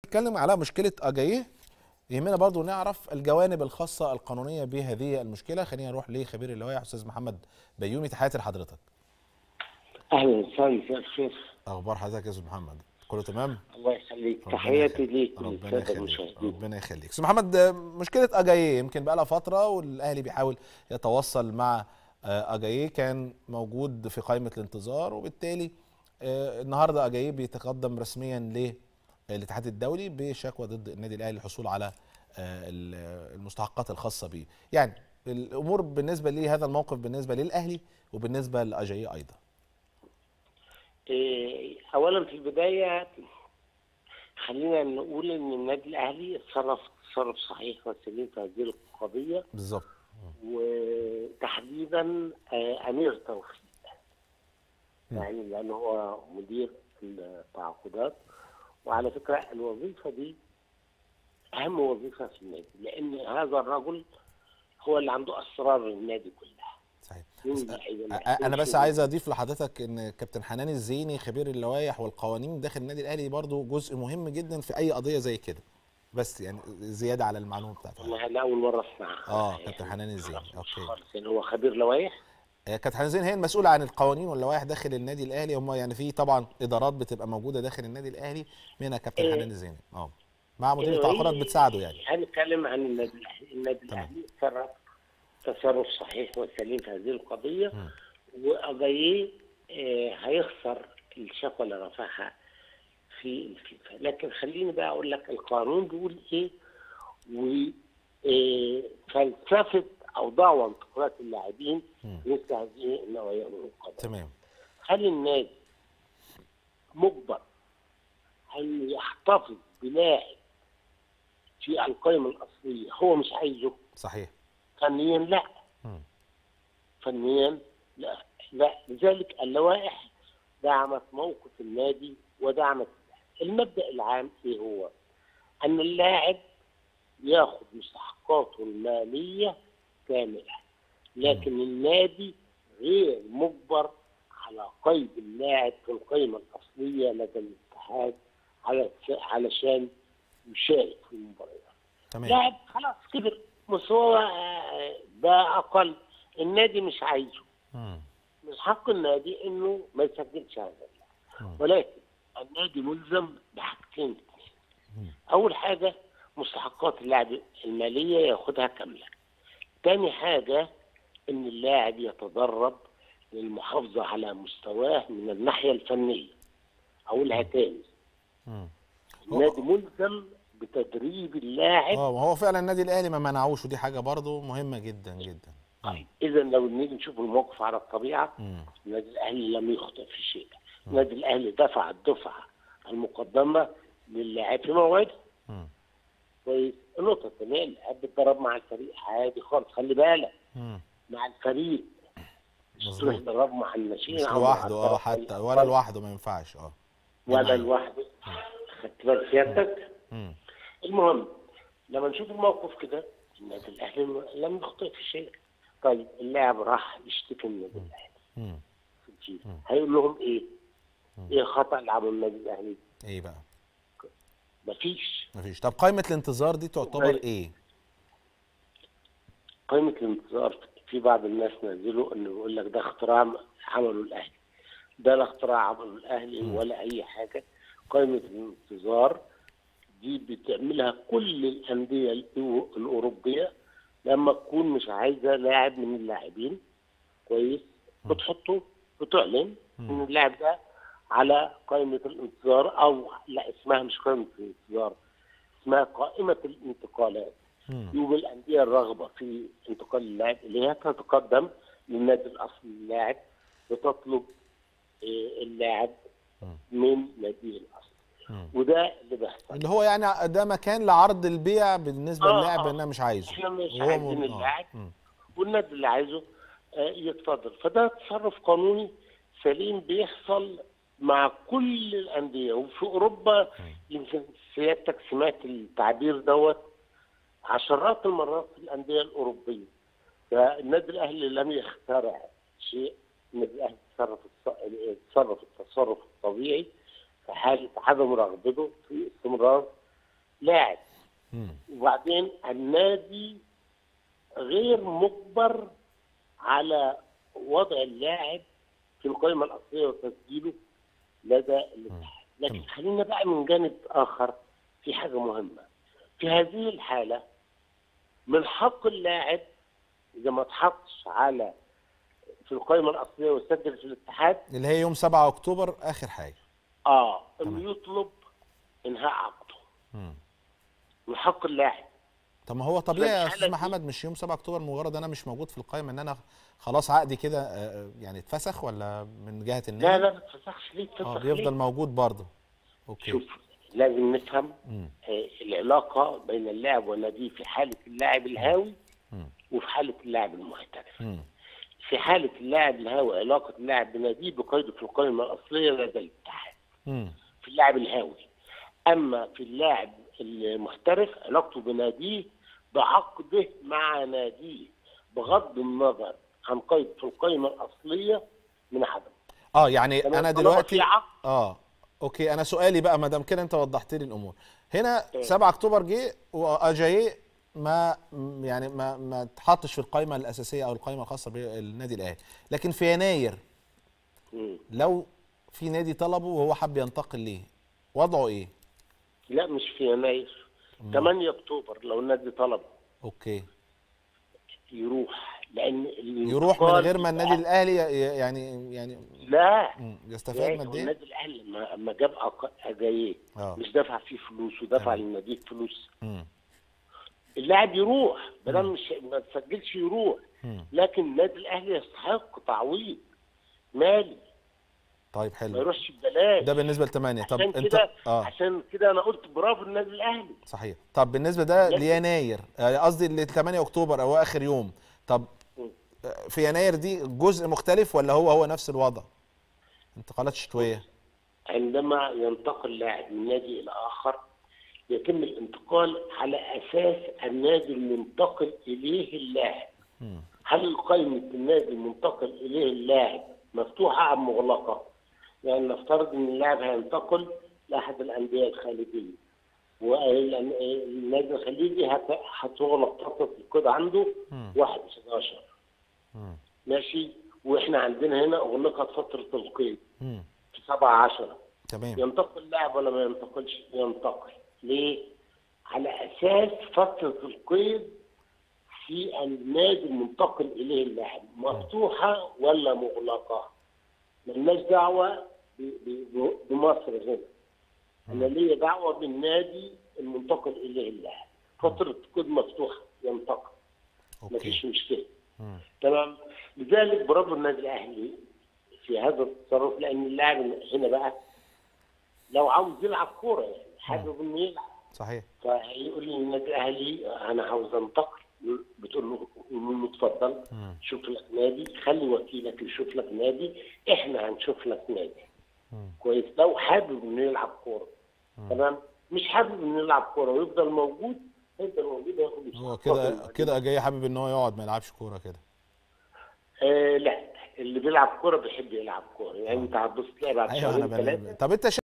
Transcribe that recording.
بنتكلم على مشكله اجاييه يهمنا برضو نعرف الجوانب الخاصه القانونيه بهذه المشكله خلينا نروح لخبير اللوائح استاذ محمد بيومي تحياتي لحضرتك اهلا وسهلا مساء الخير اخبار حضرتك يا استاذ محمد كله تمام الله يخليك ربنا تحياتي يخليك. ليك ربنا وللساده يخليك المشاهدين ربنا يخليك استاذ محمد آه، مشكله اجاييه يمكن بقى لها فتره والاهلي بيحاول يتواصل مع آه، اجاييه كان موجود في قائمه الانتظار وبالتالي آه، النهارده اجاييه بيتقدم رسميا للاتحاد الدولي بشكوى ضد النادي الاهلي للحصول على آه، ال- المستحقات الخاصه بيه يعني الامور بالنسبه لي هذا الموقف بالنسبه للاهلي وبالنسبه لاجاييه ايضا إيه، اولا في البدايه خلينا نقول ان النادي الاهلي اتصرف تصرف صحيح وسليم في هذه القضيه بالظبط وتحديدا آه، امير توفيق يعني لان هو مدير التعاقدات وعلى فكره الوظيفه دي اهم وظيفه في النادي لان هذا الرجل هو اللي عنده اسرار النادي كلها صحيح مين بس اللعيبة اللي أ- انا بس هتمشي عايز اضيف لحضرتك ان كابتن حنان الزيني خبير اللوائح والقوانين داخل النادي الاهلي برضو جزء مهم جدا في اي قضيه زي كده بس يعني زياده على المعلومه بتاعته والله انا اول مره اسمعها اه يعني كابتن حنان الزيني خلاص، اوكي خالص يعني هو خبير لوائح آه، كابتن حنان الزيني هي المسؤوله عن القوانين واللوائح داخل النادي الاهلي هم يعني في طبعا ادارات بتبقى موجوده داخل النادي الاهلي منها كابتن إيه. حنان الزيني اه مع مدير إيه، التعاقدات إيه، بتساعده يعني هنتكلم عن النادي الاهلي النادي تمام. الاهلي تصرف تصرف صحيح وسليم في هذه القضيه مم. وقضيه آه، هيخسر الشكوى اللي رفعها في الفيفا لكن خليني بقى اقول لك القانون بيقول ايه وفلسفه اوضاع وانتقالات اللاعبين مم. مثل هذه النوعيه من القضايا تمام هل النادي مجبر ان يحتفظ بلاعب في القائمه الاصليه هو مش عايزه صحيح فنيا لا مم. فنيا لا لا لذلك اللوائح دعمت موقف النادي ودعمت المبدا العام ايه هو؟ ان اللاعب ياخذ مستحقاته الماليه كامله لكن النادي غير مجبر على قيد اللاعب في القائمه الاصليه لدى الاتحاد على علشان يشارك في المباريات تمام لاعب خلاص كبر مستواه آه، بقى اقل النادي مش عايزه مم. من حق النادي انه ما يسجلش هذا اللاعب مم. ولكن النادي ملزم بحاجتين اثنين اول حاجه مستحقات اللاعب الماليه ياخدها كامله تاني حاجه ان اللاعب يتدرب للمحافظه على مستواه من الناحيه الفنيه اقولها تاني مم. النادي ملزم بتدريب اللاعب اه وهو فعلا النادي الاهلي ما منعوش ودي حاجه برضو مهمه جدا جدا مم. اذا لو نيجي نشوف الموقف على الطبيعه مم. النادي الاهلي لم يخطئ في شيء النادي الاهلي دفع الدفعه المقدمه للاعب في موعده مم. كويس النقطه الثانيه اللاعب بيتدرب مع الفريق عادي خالص خلي بالك مم. مع الفريق مش مظبوط. تروح تدرب مع الناشئين مش أو مع لوحده اه الطرف حتى الآخر. ولا لوحده ما ينفعش اه ولا جماعي. لوحده خدت بال سيادتك مم. المهم لما نشوف الموقف كده النادي الاهلي لم يخطئ في شيء طيب اللاعب راح يشتكي من النادي الاهلي مم. في الفيفا هيقول لهم ايه؟ ايه الخطا اللي عمله النادي الاهلي؟ ايه بقى مفيش مفيش طب قائمه الانتظار دي تعتبر طيب. ايه قائمة الانتظار في بعض الناس نزلوا انه يقول لك ده اختراع عمله الاهلي ده لا اختراع عمله الاهلي ولا اي حاجة قائمة الانتظار دي بتعملها كل الأندية الأو- الأوروبية لما تكون مش عايزة لاعب من اللاعبين كويس بتحطه بتعلن ان اللاعب ده على قائمة الانتظار او لا اسمها مش قائمة الانتظار اسمها قائمة الانتقالات مم. يوم الأندية الرغبة في انتقال اللاعب إليها تتقدم للنادي الأصلي اللاعب وتطلب آه، اللاعب من ناديه الأصلي وده اللي بيحصل اللي هو يعني ده مكان لعرض البيع بالنسبه آه، للاعب آه. انها مش عايزه احنا مش وهو عايزين م- آه. اللاعب مم. والنادي اللي عايزه آه، يتفضل فده تصرف قانوني سليم بيحصل مع كل الأندية وفي أوروبا يمكن سيادتك سمعت التعبير دوت عشرات المرات في الأندية الأوروبية فالنادي الأهلي لم يخترع شيء النادي الأهلي تصرف التص- تصرف التصرف الطبيعي في حالة عدم رغبته في استمرار لاعب مم. وبعدين النادي غير مجبر على وضع اللاعب في القائمه الاصليه وتسجيله لدى الاتحاد لكن تمام. خلينا بقى من جانب اخر في حاجه مهمه في هذه الحاله من حق اللاعب اذا ما اتحطش على في القائمه الاصليه وسجل في الاتحاد اللي هي يوم 7 اكتوبر اخر حاجه اه تمام. انه يطلب انهاء عقده مم. من حق اللاعب طب ما هو طبيعي يا فالحالة استاذ دي- محمد مش يوم 7 اكتوبر مجرد انا مش موجود في القائمه ان انا خلاص عقدي كده آه، يعني اتفسخ ولا من جهه النادي لا لا ما تفسخش ليه تفسخ اه ليه؟ بيفضل موجود برضه اوكي شوف لازم نفهم مم. آه، العلاقة بين اللاعب والنادي في حالة اللاعب الهاوي مم. وفي حالة اللاعب المحترف مم. في حالة اللاعب الهاوي علاقة اللاعب بناديه بقيده في القائمة الأصلية لدى الاتحاد مم. في اللاعب الهاوي أما في اللاعب المحترف علاقته بناديه بعقده مع ناديه بغض النظر عن قيد في القائمة الأصلية من عدم اه يعني تمام؟ انا طالما دلوقتي في عقد اه اوكي انا سؤالي بقى ما دام كده انت وضحت لي الامور هنا تمام. 7 اكتوبر جه واجاي ما م- يعني ما ما اتحطش في القائمه الاساسيه او القائمه الخاصه بالنادي الاهلي لكن في يناير مم. لو في نادي طلبه وهو حب ينتقل ليه وضعه ايه لا مش في يناير 8 أكتوبر لو النادي طلب اوكي يروح لان يروح من الانتقال غير ما النادي بيبقى- الاهلي ي- يعني يعني لا مم، يستفاد لا، ماديا النادي الاهلي لما لما جاب أق- اجاييه اه مش دفع فيه فلوس ودفع تمام. للنادي فلوس مم. اللاعب يروح بدل مش ما تسجلش يروح مم. لكن النادي الاهلي يستحق تعويض مالي طيب ما حلو يروحش ببلاش ده بالنسبه لثمانية طب عشان انت كده اه عشان كده انا قلت برافو النادي الاهلي صحيح طب بالنسبه ده لكن- ليناير آه، قصدي ل 8 اكتوبر او اخر يوم طب مم. آه، في يناير دي جزء مختلف ولا هو هو نفس الوضع انتقالات شتويه عندما ينتقل لاعب من نادي الى اخر يتم الانتقال على اساس النادي المنتقل اليه اللاعب مم. هل قائمة النادي المنتقل إليه اللاعب مفتوحة أم مغلقة؟ يعني نفترض إن اللاعب هينتقل لأحد الأندية الخليجية والنادي الخليجي هت- هتغلق فترة القيد عنده مم. 1 11 مم. ماشي واحنا عندنا هنا أغلقت فترة القيد مم. في 7 10 تمام ينتقل اللاعب ولا ما ينتقلش؟ ينتقل ليه؟ على أساس فترة القيد في النادي المنتقل إليه اللاعب مفتوحة ولا مغلقة؟ ملناش دعوة ب- ب- بمصر هنا أنا ليا دعوة بالنادي المنتقل إليه اللاعب فترة القيد مفتوحة ينتقل مفيش اوكي مشكلة مم. تمام لذلك برافو النادي الاهلي في هذا التصرف لان اللاعب هنا بقى لو عاوز يلعب كوره يعني حابب انه يلعب صحيح فهيقول للنادي الاهلي انا عاوز انتقل بتقول له قول له اتفضل مم. شوف لك نادي خلي وكيلك يشوف لك نادي احنا هنشوف لك نادي مم. كويس لو حابب انه يلعب كوره تمام مش حابب انه يلعب كوره ويفضل موجود يفضل موجود ياخد هو كده كده جاي حابب ان هو يقعد ما يلعبش كوره كده آه لا اللي بيلعب كوره بيحب يلعب كوره يعني انت هتبص تلاقي بعد ايوه انا شهرين بن... ثلاثه طب انت